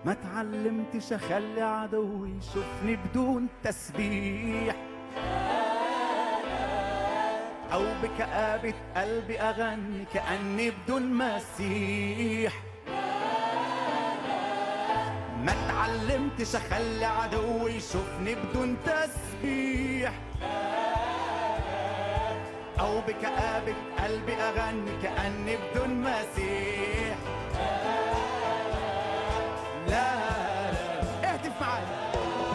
ما تعلمتش اخلي عدوي يشوفني بدون تسبيح او بكآبة قلبي اغني كأني بدون مسيح ما تعلمتش اخلي عدوي يشوفني بدون تسبيح او بكآبة قلبي اغني كأني بدون مسيح لا لا اهتف معايا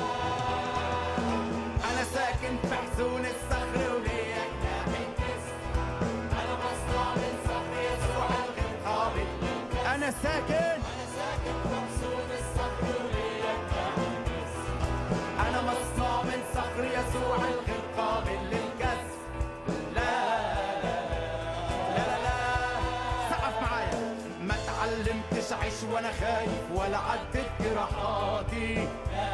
انا ساكن في حزون الصخر وليا جناح النسر انا مصنوع من صخر يسوع الغير قابل انا ساكن انا مصنوع من صخر يسوع الغير قابل للكسر لا لا لا لا سقف معايا ما تعلمتش اعيش وانا خايف ولا عدت جراحاتي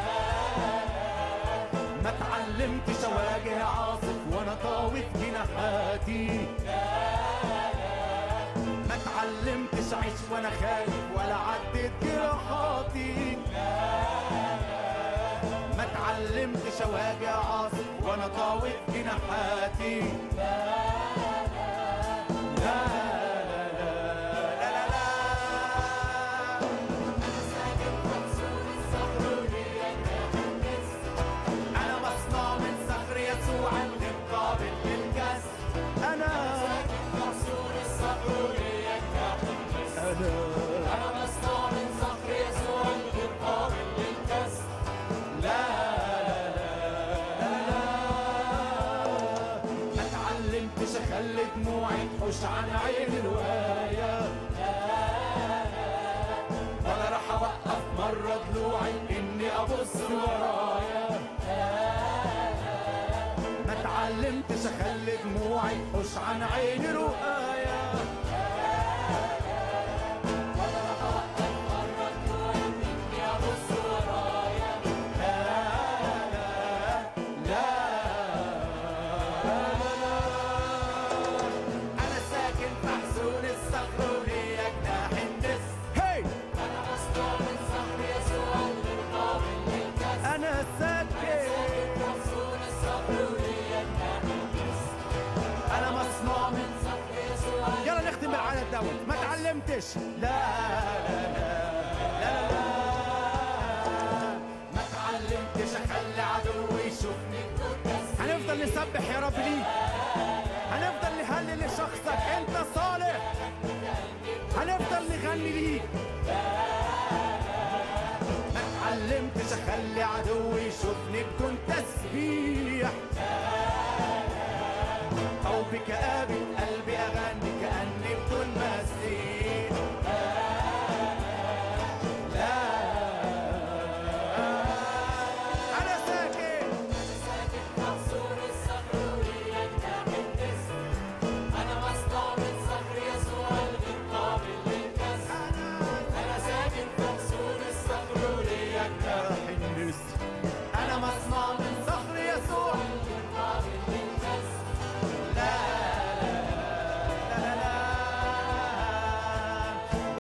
ما تعلمتش اواجه عاصف وانا طاوي في جناحاتي ما تعلمتش اعيش وانا خايف ولا عدت جراحاتي ما تعلمتش اواجه عاصف وانا طاوي في جناحاتي لا لا لا لا لا لا أنا مصنوع من صخر يسوع الغير قابل للكسر أنا أنا مصنوع من صخر يسوع الغير قابل للكسر لا لا لا لا ما تعلمتش اخلي دموعي تحوش عن عين الواية ولا راح اوقف مرة ضلوعي اني ابص ورايا ما تعلمتش اخلي دموعي تحوش عن عين رؤايا أنا ساكن في حزون الصخر وليا جناح النسر هي أنا مصنوع من صخر يسوع الغير قابل للكسر أنا ساكن مصون الصخر وليا جناح النسر أنا مصنوع من صخر يسوع يلا نختم بالعدد دوت ما تعلمتش لا لا لا لا لا ما تعلمتش اخلي عدوي يشوفني هنفضل نسبح يا رب ليك هنفضل نهلل لشخصك انت صالح هنفضل نغني ليك ما تعلمتش اخلي عدوي يشوفني بدون تسبيح او بكآبة قلبي اغني كأني بدون